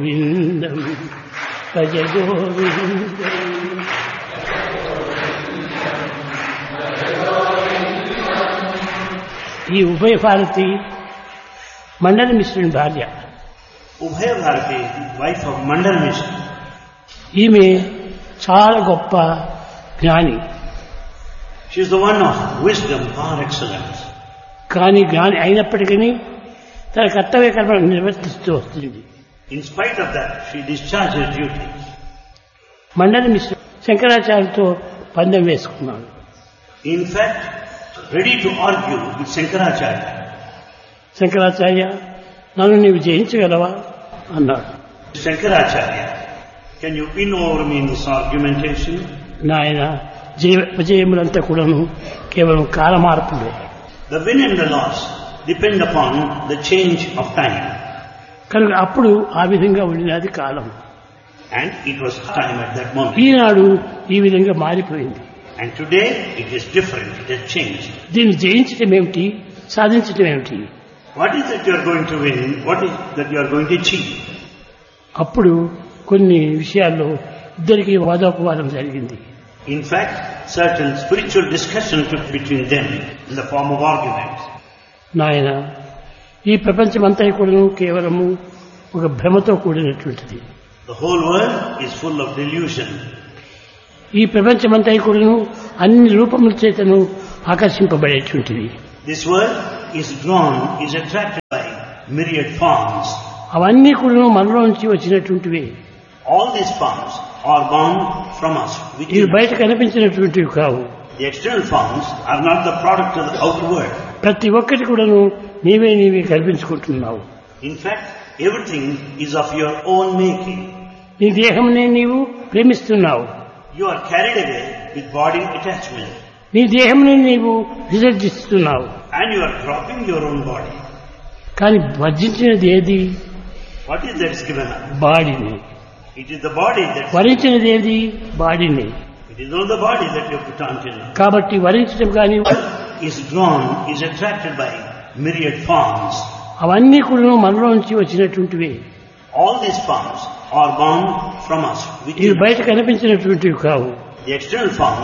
గోవిందం భజ గోవిందం ఈ ఉభయ భారతి మండల మిశ్రుని భార్య Ubhaya Bharati, wife of Mandal Mishra, ఈమె చాలా గొప్ప జ్ఞాని she is the one of wisdom par excellence. కానీ జ్ఞాని అయినప్పటికీ తన కర్తవ్య కర్మను నిర్వర్తిస్తూ వస్తుంది In spite of that, she discharges duties. మండల మిశ్ర శంకరాచార్యతో పందెం వేసుకున్నాడు In fact, ready to argue with Shankaracharya. Shankaracharya నన్ను నీవు జయించగలవా అన్నాడు Shankaracharya, can you win over me in this argumentation? నాయన జయ విజయములంతా కూడాను కేవలం కాలమార్పులే The win and the loss depend upon the change of time. కనుక అప్పుడు ఆ విధంగా ఉండినది కాలం And it was time at that moment. ఈనాడు ఈ విధంగా మారిపోయింది And today it is different, it has changed. దీన్ని జయించడం ఏమిటి సాధించడం ఏమిటి What is that you are going to win? What is that you are going to achieve? అప్పుడు కొన్ని విషయాల్లో ఇద్దరికి వాదోపవాదం జరిగింది In fact, certain spiritual discussion took between them in the form of arguments. నాయన ఈ ప్రపంచమంతా కూడాను కేవలము ఒక భ్రమతో కూడినటువంటిది The whole world is full of delusion. ఈ ప్రపంచమంతా కూడాను అన్ని రూపముల చేతను ఆకర్షింపబడేటువంటిది This world is drawn, is attracted by myriad forms. అవన్నీ కూడాను మనలో నుంచి వచ్చినటువంటివి All these forms are born from us. ఇవి Within. బయట కనిపించినటువంటివి కావు The external forms are not the product of the outer world. ప్రతి ఒక్కటి కూడాను నీవే నీవే కల్పించుకుంటున్నావు In fact, everything is of your own making. నీ దేహంనే నీవు ప్రేమిస్తున్నావు You are carried away with body attachment నీ దేహంనే నీవు విసర్జిస్తున్నావు and you are dropping your own body. కానీ వర్జించినది ఏది What is that is given up? బాడీని It is the body that వరించినది ఏది బాడీని it is not the body that you put on till now. కాబట్టి వరించడం కానీ Is drawn, is attracted by myriad forms. అవన్నీ కూడా మనలో నుంచి వచ్చినటువంటివి All these forms are born from us. ఇవి Within. బయట కనిపించినటువంటివి కావు The external form